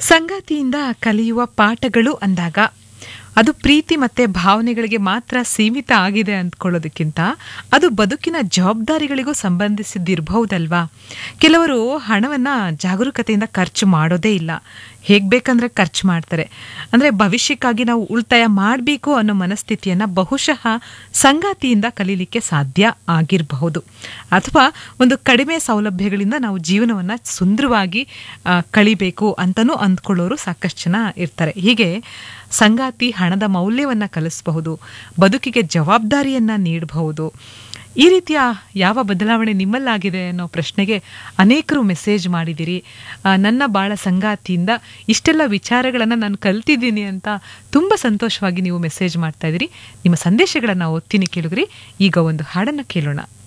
ಸಂಗಾತಿಯಿಂದ ಕಲಿಯುವ ಪಾಠಗಳು ಅಂದಾಗ ಅದು ಪ್ರೀತಿ ಮತ್ತೆ ಭಾವನೆಗಳಿಗೆ ಮಾತ್ರ ಸೀಮಿತ ಆಗಿದೆ ಅಂದ್ಕೊಳ್ಳೋದಕ್ಕಿಂತ ಅದು ಬದುಕಿನ ಜವಾಬ್ದಾರಿಗಳಿಗೂ ಸಂಬಂಧಿಸಿದ್ದಿರಬಹುದಲ್ವಾ ಕೆಲವರು ಹಣವನ್ನ ಜಾಗರೂಕತೆಯಿಂದ ಖರ್ಚು ಮಾಡೋದೇ ಇಲ್ಲ ಹೇಗ್ ಬೇಕಂದ್ರೆ ಖರ್ಚು ಮಾಡ್ತಾರೆ ಅಂದ್ರೆ ಭವಿಷ್ಯಕ್ಕಾಗಿ ನಾವು ಉಳಿತಾಯ ಮಾಡಬೇಕು ಅನ್ನೋ ಮನಸ್ಥಿತಿಯನ್ನ ಬಹುಶಃ ಸಂಗಾತಿಯಿಂದ ಕಲೀಲಿಕ್ಕೆ ಸಾಧ್ಯ ಆಗಿರಬಹುದು ಅಥವಾ ಒಂದು ಕಡಿಮೆ ಸೌಲಭ್ಯಗಳಿಂದ ನಾವು ಜೀವನವನ್ನ ಸುಂದರವಾಗಿ ಆ, ಕಳಿಬೇಕು ಅಂತನೂ ಅಂದ್ಕೊಳ್ಳೋರು ಸಾಕಷ್ಟು ಜನ ಇರ್ತಾರೆ ಹೀಗೆ ಸಂಗಾತಿ ಹಣದ ಮೌಲ್ಯವನ್ನ ಕಲಿಸಬಹುದು ಬದುಕಿಗೆ ಜವಾಬ್ದಾರಿಯನ್ನ ನೀಡಬಹುದು ಈ ರೀತಿಯ ಯಾವ ಬದಲಾವಣೆ ನಿಮ್ಮಲ್ಲಾಗಿದೆ ಅನ್ನೋ ಪ್ರಶ್ನೆಗೆ ಅನೇಕರು ಮೆಸೇಜ್ ಮಾಡಿದಿರಿ ಆ, ನನ್ನ ಬಾಳ ಸಂಗಾತಿಯಿಂದ ಇಷ್ಟೆಲ್ಲ ವಿಚಾರಗಳನ್ನು ನಾನು ಕಲ್ತಿದ್ದೀನಿ ಅಂತ ತುಂಬ ಸಂತೋಷವಾಗಿ ನೀವು ಮೆಸೇಜ್ ಮಾಡ್ತಾ ಇದ್ದೀರಿ ನಿಮ್ಮ ಸಂದೇಶಗಳನ್ನು ಓದ್ತೀನಿ ಕೇಳಿದ್ರಿ ಈಗ ಒಂದು ಹಾಡನ್ನು ಕೇಳೋಣ